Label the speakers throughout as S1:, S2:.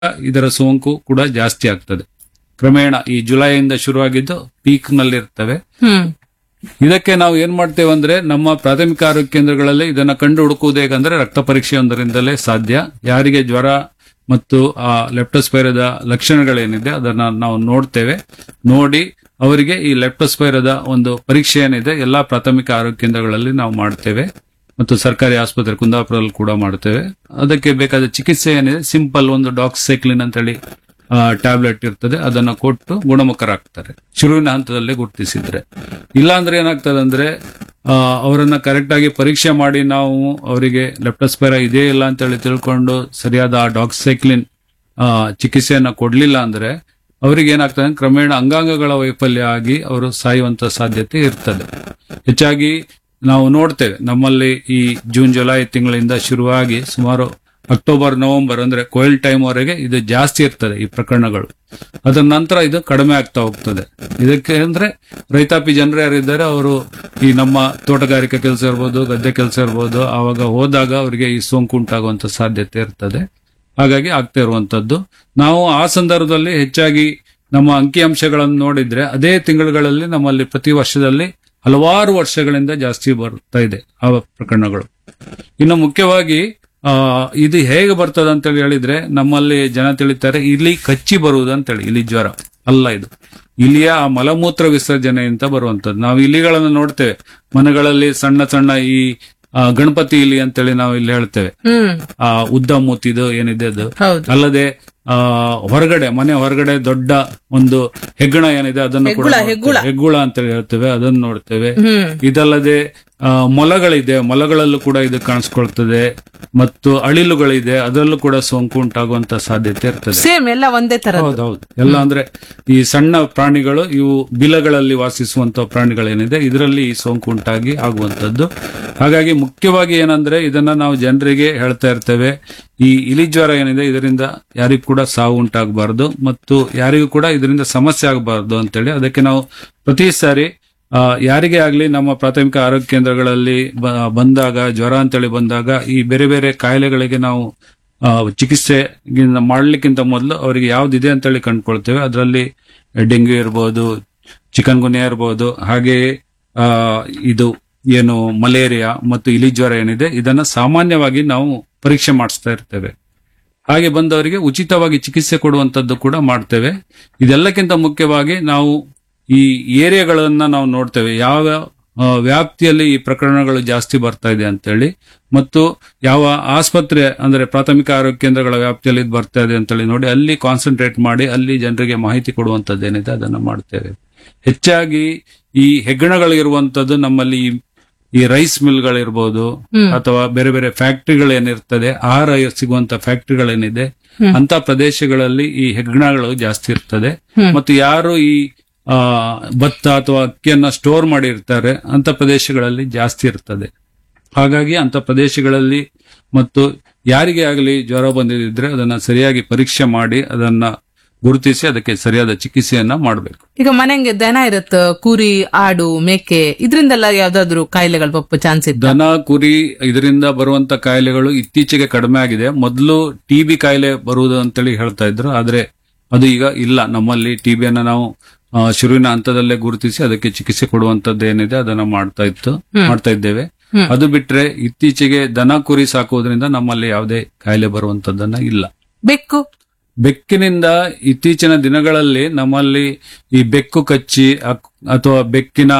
S1: ಇದರ ಸೋಂಕು ಕೂಡ ಜಾಸ್ತಿ ಆಗ್ತದೆ ಕ್ರಮೇಣ ಈ ಜುಲೈಯಿಂದ ಶುರುವಾಗಿದ್ದು ಪೀಕ್ ನಲ್ಲಿ ಇರ್ತವೆ
S2: ಹ್ಮ್
S1: ಇದಕ್ಕೆ ನಾವು ಏನ್ ಮಾಡ್ತೇವೆ ಅಂದ್ರೆ ನಮ್ಮ ಪ್ರಾಥಮಿಕ ಆರೋಗ್ಯ ಕೇಂದ್ರಗಳಲ್ಲಿ ಇದನ್ನ ಕಂಡು ಹುಡುಕುವುದು ಹೇಗಂದ್ರೆ ರಕ್ತ ಪರೀಕ್ಷೆಯೊಂದರಿಂದಲೇ ಸಾಧ್ಯ ಯಾರಿಗೆ ಜ್ವರ ಮತ್ತು ಆ ಲೆಪ್ಟೋಸ್ಪೈರದ ಲಕ್ಷಣಗಳೇನಿದೆ ಅದನ್ನ ನಾವು ನೋಡ್ತೇವೆ ನೋಡಿ ಅವರಿಗೆ ಈ ಲೆಪ್ಟೋಸ್ಪೈರದ ಒಂದು ಪರೀಕ್ಷೆ ಏನಿದೆ ಎಲ್ಲಾ ಪ್ರಾಥಮಿಕ ಆರೋಗ್ಯ ಕೇಂದ್ರಗಳಲ್ಲಿ ನಾವು ಮಾಡ್ತೇವೆ ಮತ್ತು ಸರ್ಕಾರಿ ಆಸ್ಪತ್ರೆ ಕುಂದಾಪುರದಲ್ಲಿ ಕೂಡ ಮಾಡ್ತೇವೆ ಅದಕ್ಕೆ ಬೇಕಾದ ಚಿಕಿತ್ಸೆ ಏನಿದೆ ಸಿಂಪಲ್ ಒಂದು ಡಾಕ್ಸೈಕ್ಲಿನ್ ಅಂತೇಳಿ ಟ್ಯಾಬ್ಲೆಟ್ ಇರ್ತದೆ ಅದನ್ನ ಕೊಟ್ಟು ಗುಣಮುಖರಾಗ್ತಾರೆ ಶುರುವಿನ ಹಂತದಲ್ಲೇ ಗುರುತಿಸಿದ್ರೆ ಇಲ್ಲಾಂದ್ರೆ ಏನಾಗ್ತದೆ ಅಂದ್ರೆ ಆ, ಅವರನ್ನ ಕರೆಕ್ಟ್ ಆಗಿ ಪರೀಕ್ಷೆ ಮಾಡಿ ನಾವು ಅವರಿಗೆ ಲೆಪ್ಟೋಸ್ಪೈರ ಇದೆಯೇ ಇಲ್ಲ ಅಂತೇಳಿ ತಿಳ್ಕೊಂಡು ಸರಿಯಾದ ಆ ಡಾಕ್ಸೈಕ್ಲಿನ್ ಆ, ಚಿಕಿತ್ಸೆಯನ್ನ ಕೊಡ್ಲಿಲ್ಲ ಅಂದ್ರೆ ಅವರಿಗೆ ಏನಾಗ್ತದೆ ಅಂದ್ರೆ ಕ್ರಮೇಣ ಅಂಗಾಂಗಗಳ ವೈಫಲ್ಯ ಆಗಿ ಅವರು ಸಾಯುವಂತ ಸಾಧ್ಯತೆ ಇರ್ತದೆ ಹೆಚ್ಚಾಗಿ ನಾವು ನೋಡ್ತೇವೆ ನಮ್ಮಲ್ಲಿ ಈ ಜೂನ್ ಜುಲೈ ತಿಂಗಳಿಂದ ಶುರುವಾಗಿ ಸುಮಾರು ಅಕ್ಟೋಬರ್ ನವೆಂಬರ್ ಅಂದ್ರೆ ಕೊಯಿಲ್ ಟೈಮ್ ವರೆಗೆ ಇದು ಜಾಸ್ತಿ ಇರ್ತದೆ ಈ ಪ್ರಕರಣಗಳು ಅದರ ನಂತರ ಇದು ಕಡಿಮೆ ಆಗ್ತಾ ಹೋಗ್ತದೆ ಇದಕ್ಕೆ ಅಂದ್ರೆ ರೈತಾಪಿ ಜನರು ಯಾರಿದ್ದಾರೆ ಅವರು ಈ ನಮ್ಮ ತೋಟಗಾರಿಕೆ ಕೆಲಸ ಇರ್ಬೋದು ಗದ್ದೆ ಕೆಲಸ ಇರ್ಬೋದು ಆವಾಗ ಹೋದಾಗ ಅವರಿಗೆ ಈ ಸೋಂಕು ಉಂಟಾಗುವಂತ ಸಾಧ್ಯತೆ ಇರ್ತದೆ ಹಾಗಾಗಿ ಆಗ್ತಾ ಇರುವಂತದ್ದು ನಾವು ಆ ಸಂದರ್ಭದಲ್ಲಿ ಹೆಚ್ಚಾಗಿ ನಮ್ಮ ಅಂಕಿಅಂಶಗಳನ್ನು ನೋಡಿದ್ರೆ ಅದೇ ತಿಂಗಳುಗಳಲ್ಲಿ ನಮ್ಮಲ್ಲಿ ಪ್ರತಿ ವರ್ಷದಲ್ಲಿ ಹಲವಾರು ವರ್ಷಗಳಿಂದ ಜಾಸ್ತಿ ಬರ್ತಾ ಇದೆ ಆ ಪ್ರಕರಣಗಳು ಇನ್ನು ಮುಖ್ಯವಾಗಿ ಆ ಇದು ಹೇಗೆ ಬರ್ತದೆ ಅಂತೇಳಿ ಹೇಳಿದ್ರೆ ನಮ್ಮಲ್ಲಿ ಜನ ತಿಳಿತಾರೆ ಇಲಿ ಕಚ್ಚಿ ಬರುವುದು ಅಂತೇಳಿ ಇಲಿ ಜ್ವರ ಅಲ್ಲ ಇದು ಇಲಿಯ ಆ ಮಲಮೂತ್ರ ವಿಸರ್ಜನೆಯಿಂದ ಬರುವಂತದ್ದು ನಾವು ಇಲಿಗಳನ್ನು ನೋಡ್ತೇವೆ ಮನೆಗಳಲ್ಲಿ ಸಣ್ಣ ಸಣ್ಣ ಈ ಆ, ಗಣಪತಿ ಇಲಿ ಅಂತೇಳಿ ನಾವು ಇಲ್ಲಿ ಹೇಳ್ತೇವೆ
S2: ಹ್ಮ್
S1: ಆ ಉದ್ದ ಮೂತಿದು ಏನಿದೆ ಅದು
S2: ಹೌದು
S1: ಅಲ್ಲದೆ ಆ ಹೊರಗಡೆ ಮನೆ ಹೊರಗಡೆ ದೊಡ್ಡ ಒಂದು ಹೆಗ್ಗಣ ಏನಿದೆ ಅದನ್ನು ಕೂಡ
S2: ಹೆಗ್ಗುಳ,
S1: ನೋಡ್ತೇವೆ.
S2: ಹೆಗ್ಗುಳ.
S1: ಹೆಗ್ಗುಳ ಅಂತ ಹೇಳ್ತೇವೆ ಅದನ್ನು ನೋಡ್ತೇವೆ
S2: ಹ್ಮ್
S1: ಇದಲ್ಲದೆ ಆ, ಮೊಲಗಳಿದೆ ಮೊಲಗಳಲ್ಲೂ ಕೂಡ ಇದು ಕಾಣಿಸ್ಕೊಳ್ತದೆ ಮತ್ತು ಅಳಿಲುಗಳಿದೆ ಅದರಲ್ಲೂ ಕೂಡ ಸೋಂಕು ಉಂಟಾಗುವಂತ ಸಾಧ್ಯತೆ ಇರ್ತದೆ
S2: ಸೇಮ್ ಎಲ್ಲ ಒಂದೇ ತರ
S1: ಹೌದೌದು ಎಲ್ಲ ಅಂದ್ರೆ ಈ ಸಣ್ಣ ಪ್ರಾಣಿಗಳು ಇವು ಬಿಲಗಳಲ್ಲಿ ವಾಸಿಸುವಂತ ಪ್ರಾಣಿಗಳೇನಿದೆ ಇದರಲ್ಲಿ ಈ ಸೋಂಕು ಉಂಟಾಗಿ ಆಗುವಂತದ್ದು ಹಾಗಾಗಿ ಮುಖ್ಯವಾಗಿ ಏನಂದ್ರೆ ಇದನ್ನ ನಾವು ಜನರಿಗೆ ಹೇಳ್ತಾ ಇರ್ತೇವೆ ಈ ಇಲಿ ಜ್ವರ ಏನಿದೆ ಇದರಿಂದ ಯಾರಿಗೂ ಕೂಡ ಸಾವು ಉಂಟಾಗಬಾರದು ಮತ್ತು ಯಾರಿಗೂ ಕೂಡ ಇದರಿಂದ ಸಮಸ್ಯೆ ಆಗಬಾರದು ಅಂತೇಳಿ ಅದಕ್ಕೆ ನಾವು ಪ್ರತಿ ಸಾರಿ ಆ, ಯಾರಿಗೇ ಆಗ್ಲಿ ನಮ್ಮ ಪ್ರಾಥಮಿಕ ಆರೋಗ್ಯ ಕೇಂದ್ರಗಳಲ್ಲಿ ಬ- ಬಂದಾಗ ಜ್ವರ ಅಂತೇಳಿ ಬಂದಾಗ ಈ ಬೇರೆ ಬೇರೆ ಕಾಯಿಲೆಗಳಿಗೆ ನಾವು ಆ, ಚಿಕಿತ್ಸೆ ಮಾಡ್ಲಿಕ್ಕಿಂತ ಮೊದಲು ಅವರಿಗೆ ಯಾವ್ದಿದೆ ಅಂತೇಳಿ ಕಂಡುಕೊಳ್ತೇವೆ ಅದರಲ್ಲಿ ಡೆಂಗ್ಯೂ ಇರ್ಬೋದು ಚಿಕನ್ ಗುನ್ಯಾ ಇರ್ಬೋದು ಹಾಗೆಯೇ ಆ, ಇದು ಏನು ಮಲೇರಿಯಾ ಮತ್ತು ಇಲಿ ಜ್ವರ ಏನಿದೆ ಇದನ್ನ ಸಾಮಾನ್ಯವಾಗಿ ನಾವು ಪರೀಕ್ಷೆ ಮಾಡಿಸ್ತಾ ಇರ್ತೇವೆ ಹಾಗೆ ಬಂದವರಿಗೆ ಉಚಿತವಾಗಿ ಚಿಕಿತ್ಸೆ ಕೊಡುವಂತದ್ದು ಕೂಡ ಮಾಡ್ತೇವೆ ಇದೆಲ್ಲಕ್ಕಿಂತ ಮುಖ್ಯವಾಗಿ ನಾವು ಈ ಏರಿಯಾಗಳನ್ನ ನಾವು ನೋಡ್ತೇವೆ ಯಾವ ಆ, ವ್ಯಾಪ್ತಿಯಲ್ಲಿ ಈ ಪ್ರಕರಣಗಳು ಜಾಸ್ತಿ ಬರ್ತಾ ಇದೆ ಅಂತೇಳಿ ಮತ್ತು ಯಾವ ಆಸ್ಪತ್ರೆ ಅಂದ್ರೆ ಪ್ರಾಥಮಿಕ ಆರೋಗ್ಯ ಕೇಂದ್ರಗಳ ವ್ಯಾಪ್ತಿಯಲ್ಲಿ ಇದು ಬರ್ತಾ ಇದೆ ಅಂತೇಳಿ ನೋಡಿ ಅಲ್ಲಿ ಕಾನ್ಸಂಟ್ರೇಟ್ ಮಾಡಿ ಅಲ್ಲಿ ಜನರಿಗೆ ಮಾಹಿತಿ ಕೊಡುವಂತದ್ದೇನಿದೆ ಅದನ್ನ ಮಾಡ್ತೇವೆ ಹೆಚ್ಚಾಗಿ ಈ ಹೆಗ್ಗಣಗಳಿರುವಂತದ್ದು ನಮ್ಮಲ್ಲಿ ಈ- ಈ ರೈಸ್ ಮಿಲ್ಗಳಿರ್ಬೋದು ಅಥವಾ ಬೇರೆ ಬೇರೆ ಫ್ಯಾಕ್ಟರಿಗಳೇನಿರ್ತದೆ ಆಹಾರ ಸಿಗುವಂತ ಫ್ಯಾಕ್ಟರಿಗಳೇನಿದೆ ಅಂತ ಪ್ರದೇಶಗಳಲ್ಲಿ ಈ ಹೆಗ್ಗಣಗಳು ಜಾಸ್ತಿ ಇರ್ತದೆ ಮತ್ತು ಯಾರು ಈ ಆ, ಭತ್ತ ಅಥವಾ ಅಕ್ಕಿಯನ್ನ ಸ್ಟೋರ್ ಮಾಡಿರ್ತಾರೆ ಅಂತ ಪ್ರದೇಶಗಳಲ್ಲಿ ಜಾಸ್ತಿ ಇರ್ತದೆ ಹಾಗಾಗಿ ಅಂತ ಪ್ರದೇಶಗಳಲ್ಲಿ ಮತ್ತು ಯಾರಿಗೆ ಆಗಲಿ ಜ್ವರ ಬಂದಿದ್ರೆ ಅದನ್ನ ಸರಿಯಾಗಿ ಪರೀಕ್ಷೆ ಮಾಡಿ ಅದನ್ನ ಗುರುತಿಸಿ ಅದಕ್ಕೆ ಸರಿಯಾದ ಚಿಕಿತ್ಸೆಯನ್ನ ಮಾಡಬೇಕು
S2: ಈಗ ಮನೆಗೆ ದನ ಇರುತ್ತ ಕುರಿ ಆಡು ಮೇಕೆ ಇದರಿಂದೆಲ್ಲ ಯಾವ್ದಾದ್ರು ಕಾಯಿಲೆಗಳು ಬಪ್ಪ ಚಾನ್ಸ್ ಇತ್ತ
S1: ದನ ಕುರಿ ಇದರಿಂದ ಬರುವಂತ ಕಾಯಿಲೆಗಳು ಇತ್ತೀಚೆಗೆ ಕಡಿಮೆ ಆಗಿದೆ ಮೊದಲು ಟಿಬಿ ಕಾಯಿಲೆ ಬರುವುದು ಅಂತೇಳಿ ಹೇಳ್ತಾ ಇದ್ರು ಆದ್ರೆ ಅದು ಈಗ ಇಲ್ಲ ನಮ್ಮಲ್ಲಿ ಟಿಬಿಯನ್ನ ನಾವು ಆ, ಶುರುವಿನ ಹಂತದಲ್ಲೇ ಗುರುತಿಸಿ ಅದಕ್ಕೆ ಚಿಕಿತ್ಸೆ ಕೊಡುವಂತದ್ದು ಏನಿದೆ ಅದನ್ನ ಮಾಡ್ತಾ ಇತ್ತು ಮಾಡ್ತಾ ಇದ್ದೇವೆ ಅದು ಬಿಟ್ರೆ ಇತ್ತೀಚೆಗೆ ದನ ಕುರಿ ಸಾಕುವುದರಿಂದ ನಮ್ಮಲ್ಲಿ ಯಾವುದೇ ಕಾಯಿಲೆ ಬರುವಂತದ್ದನ್ನ ಇಲ್ಲ
S2: ಬೆಕ್ಕು
S1: ಬೆಕ್ಕಿನಿಂದ ಇತ್ತೀಚಿನ ದಿನಗಳಲ್ಲಿ ನಮ್ಮಲ್ಲಿ ಈ ಬೆಕ್ಕು ಕಚ್ಚಿ ಅಕ್- ಅಥವಾ ಬೆಕ್ಕಿನ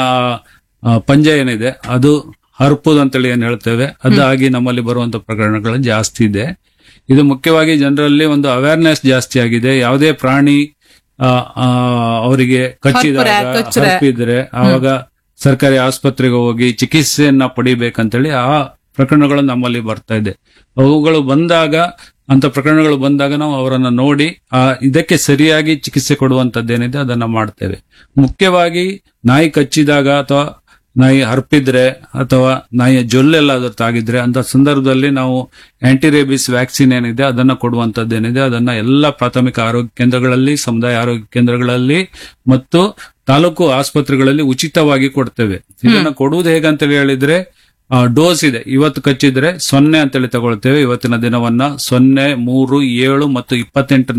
S1: ಆ, ಪಂಜ ಏನಿದೆ ಅದು ಹರ್ಪುದು ಅಂತೇಳಿ ಏನ್ ಹೇಳ್ತೇವೆ ಅದಾಗಿ ನಮ್ಮಲ್ಲಿ ಬರುವಂತ ಪ್ರಕರಣಗಳು ಜಾಸ್ತಿ ಇದೆ ಇದು ಮುಖ್ಯವಾಗಿ ಜನರಲ್ಲಿ ಒಂದು ಅವೇರ್ನೆಸ್ ಜಾಸ್ತಿ ಆಗಿದೆ ಯಾವುದೇ ಪ್ರಾಣಿ ಆ, ಆ, ಅವರಿಗೆ ಕಚ್ಚಿದಾಗ
S2: ಹರ್ಪುರೆ, ಕಚ್ರೆ.
S1: ಹರ್ಪಿದ್ರೆ ಆವಾಗ ಸರ್ಕಾರಿ ಆಸ್ಪತ್ರೆಗೆ ಹೋಗಿ ಚಿಕಿತ್ಸೆಯನ್ನ ಪಡಿಬೇಕಂತೇಳಿ ಆ ಪ್ರಕರಣಗಳು ನಮ್ಮಲ್ಲಿ ಬರ್ತಾ ಇದೆ ಅವುಗಳು ಬಂದಾಗ ಅಂತ ಪ್ರಕರಣಗಳು ಬಂದಾಗ ನಾವು ಅವರನ್ನ ನೋಡಿ ಆ ಇದಕ್ಕೆ ಸರಿಯಾಗಿ ಚಿಕಿತ್ಸೆ ಕೊಡುವಂತದ್ದೇನಿದೆ ಅದನ್ನ ಮಾಡ್ತೇವೆ ಮುಖ್ಯವಾಗಿ ನಾಯಿ ಕಚ್ಚಿದಾಗ ಅಥವಾ ನಾಯಿ ಹರ್ಪಿದ್ರೆ ಅಥವಾ ನಾಯಿಯ ಜೊಲ್ಲೆಲ್ಲಾದ್ರೂ ತಾಗಿದ್ರೆ ಅಂತ ಸಂದರ್ಭದಲ್ಲಿ ನಾವು ಆಂಟಿರೇಬಿಸ್ ವ್ಯಾಕ್ಸಿನ್ ಏನಿದೆ ಅದನ್ನ ಕೊಡುವಂತದ್ದೇನಿದೆ ಅದನ್ನ ಎಲ್ಲ ಪ್ರಾಥಮಿಕ ಆರೋಗ್ಯ ಕೇಂದ್ರಗಳಲ್ಲಿ ಸಮುದಾಯ ಆರೋಗ್ಯ ಕೇಂದ್ರಗಳಲ್ಲಿ ಮತ್ತು ತಾಲೂಕು ಆಸ್ಪತ್ರೆಗಳಲ್ಲಿ ಉಚಿತವಾಗಿ ಕೊಡ್ತೇವೆ ಇದನ್ನ ಕೊಡುವುದು ಹೇಗಂತೇಳಿ ಹೇಳಿದ್ರೆ ಡೋಸ್ ಇದೆ ಇವತ್ತು ಕಚ್ಚಿದ್ರೆ ಸೊನ್ನೆ ಅಂತೇಳಿ ತಗೊಳ್ತೇವೆ ಇವತ್ತಿನ ದಿನವನ್ನ ಸೊನ್ನೆ ಮೂರು ಏಳು ಮತ್ತು ಇಪ್ಪತ್ತೆಂಟು